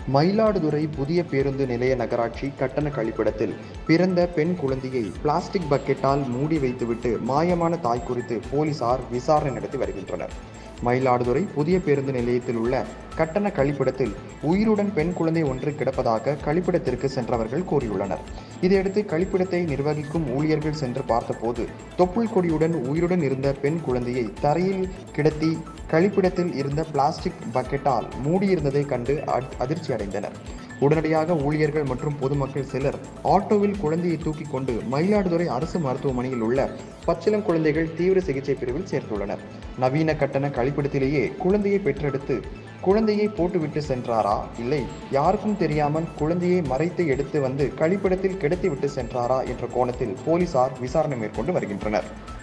மயிலாடுதுறை புதிய பேருந்து நிலைய நகராட்சி கட்டண கழிப்பிடத்தில் பிறந்த பெண் குழந்தையை பிளாஸ்டிக் பக்கெட்டால் மூடி வைத்துவிட்டு மாயமான தாய் குறித்து போலீசார் விசாரணை நடத்தி வருகின்றனர் மயிலாடுதுறை புதிய பேருந்து நிலையத்தில் உள்ள கட்டண கழிப்பிடத்தில் உயிருடன் பெண் குழந்தை ஒன்று கிடப்பதாக கழிப்பிடத்திற்கு சென்றவர்கள் கூறியுள்ளனர் இதையடுத்து கழிப்பிடத்தை நிர்வகிக்கும் ஊழியர்கள் சென்று பார்த்தபோது தொப்புள் கொடியுடன் உயிருடன் இருந்த பெண் குழந்தையை தரையில் கிடத்தி கழிப்பிடத்தில் இருந்த பிளாஸ்டிக் பக்கெட்டால் மூடியிருந்ததை கண்டு அ- அதிர்ச்சி அடைந்தனர் உடனடியாக ஊழியர்கள் மற்றும் பொதுமக்கள் சிலர் ஆட்டோவில் குழந்தையை தூக்கி கொண்டு மயிலாடுதுறை அரசு மருத்துவமனையில் உள்ள பச்சிளம் குழந்தைகள் தீவிர சிகிச்சை பிரிவில் சேர்த்துள்ளனர் நவீன கட்டண கழிப்பிடத்திலேயே குழந்தையை பெற்றெடுத்து குழந்தையை போட்டுவிட்டு சென்றாரா இல்லை யாருக்கும் தெரியாமல் குழந்தையை மறைத்து எடுத்து வந்து கழிப்பிடத்தில் கிடத்திவிட்டு சென்றாரா என்ற கோணத்தில் போலீசார் விசாரணை மேற்கொண்டு வருகின்றனர்